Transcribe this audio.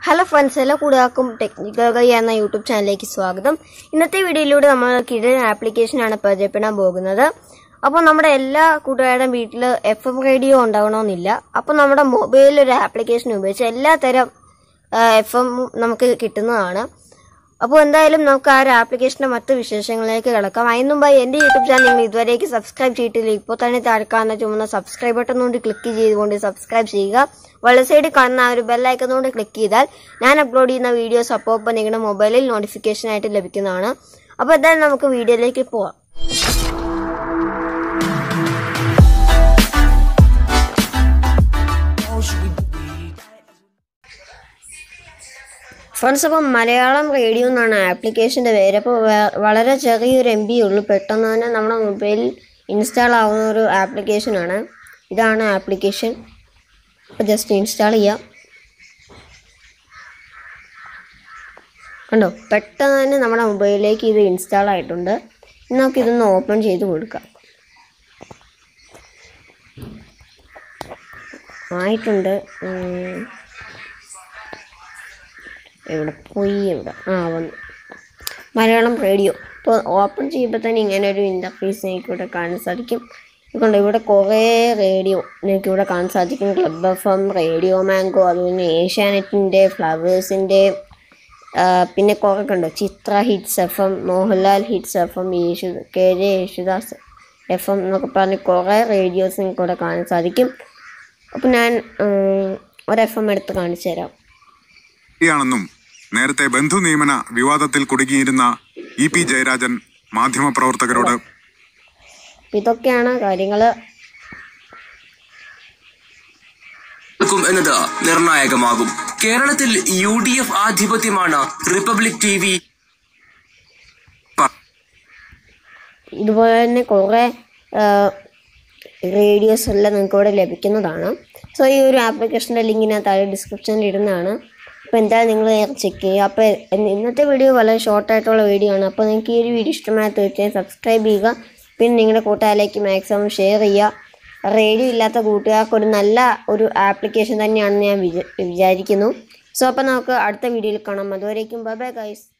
Hello friends എല്ലാ കൂടാക്കും technical കൈ എന്ന യൂട്യൂബ് ചാനലിലേക്ക് സ്വാഗതം ഇന്നത്തെ വീഡിയോയിലൂടെ നമ്മൾ കിഴൻ ആപ്ലിക്കേഷനാണ് പരിചയപ്പെടാൻ പോകുന്നത് അപ്പോൾ നമ്മുടെ എല്ലാ കൂട്ടുകാരുടെയും വീട്ടിൽ എഫ് എം റേഡിയോ ഉണ്ടാവണമെന്നില്ല അപ്പോൾ നമ്മുടെ മൊബൈലിൽ ഒരു ആപ്ലിക്കേഷൻ ഉപയോഗിച്ച് എല്ലാ തരം എഫ് എം നമുക്ക് കിട്ടുന്നതാണ് അപ്പോൾ എന്തായാലും നമുക്ക് ആ ഒരു ആപ്ലിക്കേഷന്റെ മറ്റ് വിശേഷങ്ങളിലേക്ക് കിടക്കാം അതിന് മുമ്പായി എൻ്റെ യൂട്യൂബ് ചാനൽ നിങ്ങൾ ഇതുവരേക്ക് സബ്സ്ക്രൈബ് ചെയ്തിട്ടില്ല ഇപ്പോൾ തന്നെ താഴ്ക്കാവുന്ന ചുമന്ന സബ്സ്ക്രൈബ് ബട്ടൺ കൊണ്ട് ക്ലിക്ക് ചെയ്തുകൊണ്ട് സബ്സ്ക്രൈബ് ചെയ്യുക വല സൈഡിൽ കാണുന്ന ആ ഒരു ബെല്ലൈക്കൺ കൊണ്ട് ക്ലിക്ക് ചെയ്താൽ ഞാൻ അപ്ലോഡ് ചെയ്യുന്ന വീഡിയോസ് അപ്പോൾ നിങ്ങളുടെ മൊബൈലിൽ നോട്ടിഫിക്കേഷൻ ആയിട്ട് ലഭിക്കുന്നതാണ് അപ്പോൾ എന്തായാലും നമുക്ക് വീഡിയോയിലേക്ക് പോവാം ഫ്രണ്ട്സ് അപ്പം മലയാളം റേഡിയോ എന്നാണ് ആപ്ലിക്കേഷൻ്റെ പേര് അപ്പോൾ വളരെ ചെറിയൊരു എം ബി ഉള്ളൂ പെട്ടെന്ന് തന്നെ നമ്മുടെ മൊബൈലിൽ ഇൻസ്റ്റാൾ ആവുന്ന ഒരു ആപ്ലിക്കേഷനാണ് ഇതാണ് ആപ്ലിക്കേഷൻ അപ്പോൾ ജസ്റ്റ് ഇൻസ്റ്റാൾ ചെയ്യാം കണ്ടോ പെട്ടെന്ന് തന്നെ നമ്മുടെ മൊബൈലിലേക്ക് ഇത് ഇൻസ്റ്റാൾ ആയിട്ടുണ്ട് ഇനി നമുക്കിതൊന്ന് ഓപ്പൺ ചെയ്ത് കൊടുക്കാം ആയിട്ടുണ്ട് ഉം. എവിടെ പോയി എവിടെ ആ വന്നു മലയാളം റേഡിയോ ഇപ്പോൾ ഓപ്പൺ ചെയ്യുമ്പോൾ തന്നെ ഇങ്ങനെ ഒരു ഇൻ്റർഫേസ് എനിക്ക് ഇവിടെ കാണാൻ സാധിക്കും ഇതുകൊണ്ട് ഇവിടെ കുറേ റേഡിയോ എനിക്ക് ഇവിടെ കാണാൻ സാധിക്കും club F M radio mango അതുപോലെ ഏഷ്യാനെറ്റിൻ്റെ ഫ്ലവേഴ്സിൻ്റെ പിന്നെ കുറേ കണ്ടോ Chithra hits F M Mohanlal hits F M Yesu K J Yesudas F M എന്നൊക്കെ പറഞ്ഞ് കുറേ റേഡിയോസ് എനിക്ക് ഇവിടെ കാണാൻ സാധിക്കും അപ്പോൾ ഞാൻ ഉം, ഒരു എഫ് എം എടുത്ത് കാണിച്ചു തരാം യാണെന്നും നേരത്തെ ബന്ധു നിയമന വിവാദത്തിൽ കുടുങ്ങിയിരുന്ന ഇ പി ജയരാജൻ മാധ്യമപ്രവർത്തകരോട് അപ്പോൾ ഇതൊക്കെയാണ് കാര്യങ്ങൾ ക്കും എന്നത് നിർണായകമാകും കേരളത്തിൽ യു ഡി എഫ് ആധിപത്യമാണ് റിപ്പബ്ലിക് ടി വി ഇതുപോലെ തന്നെ കുറേ റേഡിയോസ് എല്ലാം നിങ്ങൾക്ക് ഇവിടെ ലഭിക്കുന്നതാണ് സോ ഈ ഒരു ആപ്ലിക്കേഷൻ്റെ ലിങ്ക് ഞാൻ താഴെ ഡിസ്ക്രിപ്ഷനിൽ ഇടുന്നതാണ് അപ്പോൾ എന്തായാലും നിങ്ങൾ ചെക്ക് ചെയ്യുക അപ്പോൾ ഇന്നത്തെ വീഡിയോ വളരെ ഷോർട്ടായിട്ടുള്ള വീഡിയോ ആണ് അപ്പോൾ നിങ്ങൾക്ക് ഈ ഒരു വീഡിയോ ഇഷ്ടമായ തീർച്ചയായും സബ്സ്ക്രൈബ് ചെയ്യുക പിന്നെ നിങ്ങളുടെ കൂട്ടുകാരിലേക്ക് മാക്സിമം ഷെയർ ചെയ്യുക റേഡിയോ ഇല്ലാത്ത കൂട്ടുകാർക്ക് ഒരു നല്ല ഒരു ആപ്ലിക്കേഷൻ തന്നെയാണെന്ന് ഞാൻ വിചാ- വിചാരിക്കുന്നു സോ അപ്പോൾ നമുക്ക് അടുത്ത വീഡിയോയിൽ കാണാം അതുവരേക്കും ബൈ ബൈ ഗൈസ്